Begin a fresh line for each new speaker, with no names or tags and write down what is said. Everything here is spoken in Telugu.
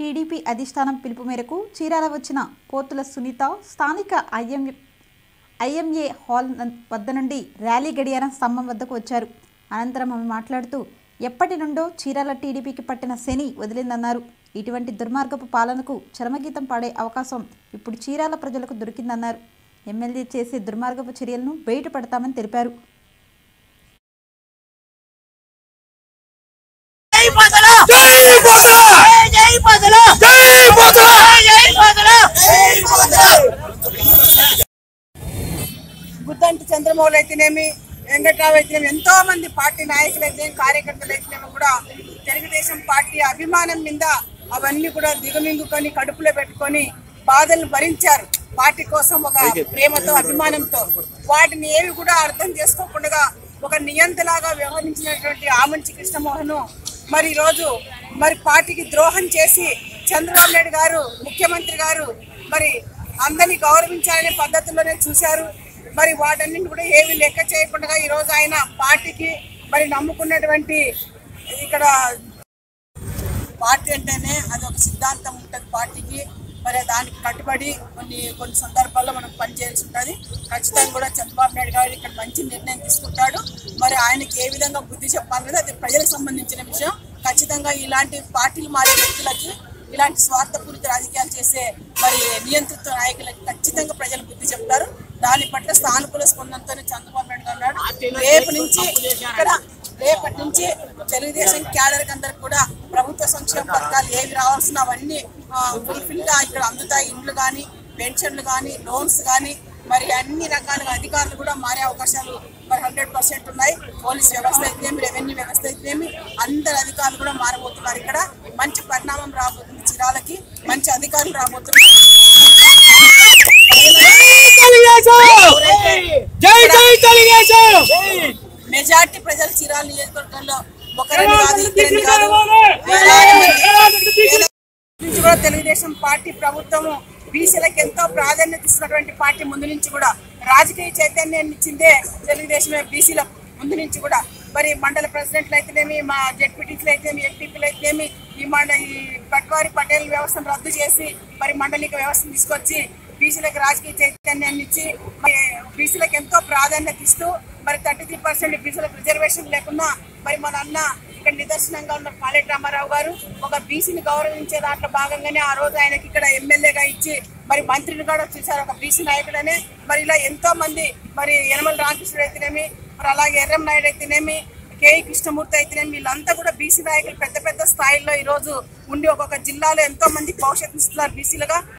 టీడీపీ అధిష్టానం పిలుపు మేరకు చీరాల వచ్చిన పోతుల సునీత స్థానిక ఐఎం ఐఎంఏ హాల్ నం- వద్ద నుండి ర్యాలీ గడియారం స్తంభం వద్దకు వచ్చారు అనంతరం ఆమె మాట్లాడుతూ ఎప్పటి నుండో చీరాల టీడీపీకి పట్టిన శని వదిలిందన్నారు ఇటువంటి దుర్మార్గపు పాలనకు చరమగీతం పాడే అవకాశం ఇప్పుడు చీరాల ప్రజలకు దొరికిందన్నారు ఎమ్మెల్యే చేసే దుర్మార్గపు చర్యలను బయటపడతామని తెలిపారు
జై బదల
జై బదల!
జై బదల
జై బదల!
జై బదల జై బదల గుద్దంటి చంద్రమౌళి అయితేనేమి వెంకట్రావు అయితేనేమి ఎంతో మంది పార్టీ నాయకులు అయితే కార్యకర్తలు అయితేనేమి కూడా తెలుగుదేశం పార్టీ అభిమానం మీద అవన్నీ కూడా దిగమింగుకొని కడుపులో పెట్టుకొని బాధలను భరించారు పార్టీ కోసం ఒక ప్రేమతో అభిమానంతో వాటిని ఏవి కూడా అర్థం చేసుకోకుండా ఒక నియంతలాగా వ్యవహరించినటువంటి ఆమంచి కృష్ణమోహన్ మరి ఈ రోజు మరి పార్టీకి ద్రోహం చేసి చంద్రబాబు నాయుడు గారు ముఖ్యమంత్రి గారు మరి అందరినీ గౌరవించాలనే పద్ధతిలోనే చూశారు మరి వాటన్నింటి కూడా ఏవి లెక్క చేయకుండా ఈ రోజు ఆయన పార్టీకి మరి నమ్ముకున్నటువంటి ఇక్కడ పార్టీ అంటేనే అది ఒక సిద్ధాంతం ఉంటుంది పార్టీకి మరి దానికి కట్టుబడి కొన్ని కొన్ని సందర్భాల్లో మనం పనిచేయాల్సి ఉంటుంది ఖచ్చితంగా కూడా చంద్రబాబు నాయుడు గారు ఇక్కడ మంచి నిర్ణయం తీసుకుంటాడు మరి ఆయనకి ఏ విధంగా బుద్ధి చెప్పాలనేది అది ప్రజలకు సంబంధించిన విషయం ఖచ్చితంగా ఇలాంటి పార్టీలు మారే వ్యక్తులకి ఇలాంటి స్వార్థపూరిత రాజకీయాలు చేసే మరి నియంత్రిత నాయకులకి ఖచ్చితంగా ప్రజలు బుద్ధి చెప్తారు దాని పట్ల సానుకూల స్పందనతోనే చంద్రబాబు నాయుడు గారు ఉన్నాడు రేపు నుంచి ఇక్కడ రేపటి నుంచి తెలుగుదేశం క్యాడర్ అందరికి కూడా ప్రభుత్వ సంక్షేమ పథకాలు ఏవి రావాల్సిన అవన్నీ ఫుల్ఫిల్ గా ఇక్కడ అందుతాయి ఇండ్లు కానీ పెన్షన్లు కానీ లోన్స్ కానీ మరి అన్ని రకాలుగా అధికారులు కూడా మారే అవకాశాలు మరి హండ్రెడ్ పర్సెంట్ ఉన్నాయి పోలీస్ వ్యవస్థ అయితేనేమి రెవెన్యూ వ్యవస్థ అయితేనేమి అందరు అధికారులు కూడా మారబోతున్నారు ఇక్కడ మంచి పరిణామం రాబోతుంది చిరాలకి మంచి అధికారులు రాబోతున్నారు
జై జై తెలుగుదేశం
మెజార్టీ ప్రజలు చీరాల నియోజకవర్గంలో ఒకరిని కాదు ఇద్దరిని కాదు వేలాది మంది వేల నుంచి కూడా తెలుగుదేశం పార్టీ ప్రభుత్వము బీసీలకు ఎంతో ప్రాధాన్యత ఇస్తున్నటువంటి పార్టీ ముందు నుంచి కూడా రాజకీయ చైతన్యాన్ని ఇచ్చిందే తెలుగుదేశమే బీసీల ముందు నుంచి కూడా మరి మండల ప్రెసిడెంట్లు అయితేనేమి మా జెడ్పీటీసీలు అయితేనేమి ఎంపీపీలు అయితేనేమి ఈ మండ ఈ పట్వారి పటేల్ వ్యవస్థను రద్దు చేసి మరి మండలిక వ్యవస్థను తీసుకొచ్చి బీసీలకు రాజకీయ చైతన్యాన్ని ఇచ్చి మరి బీసీలకు ఎంతో ప్రాధాన్యత ఇస్తూ మరి థర్టీ త్రీ పర్సెంట్ బీసీలకు రిజర్వేషన్ లేకున్నా మరి మన అన్న ఇక్కడ నిదర్శనంగా ఉన్న పాలెట్ రామారావు గారు ఒక బీసీని గౌరవించే దాంట్లో భాగంగానే ఆ రోజు ఆయనకి ఇక్కడ ఎమ్మెల్యేగా ఇచ్చి మరి మంత్రిని కూడా చూశారు ఒక బీసీ నాయకుడనే మరి ఇలా ఎంతో మంది మరి యనమల రామకృష్ణుడు అయితేనేమి మరి అలాగే ఎర్రం నాయుడు అయితేనేమి కేఈ కృష్ణమూర్తి అయితేనేమి వీళ్ళంతా కూడా బీసీ నాయకులు పెద్ద పెద్ద స్థాయిలో ఈ రోజు ఉండి ఒక్కొక్క జిల్లాలో ఎంతో మంది భవిష్యత్తు ఇస్తున్నారు బీసీలుగా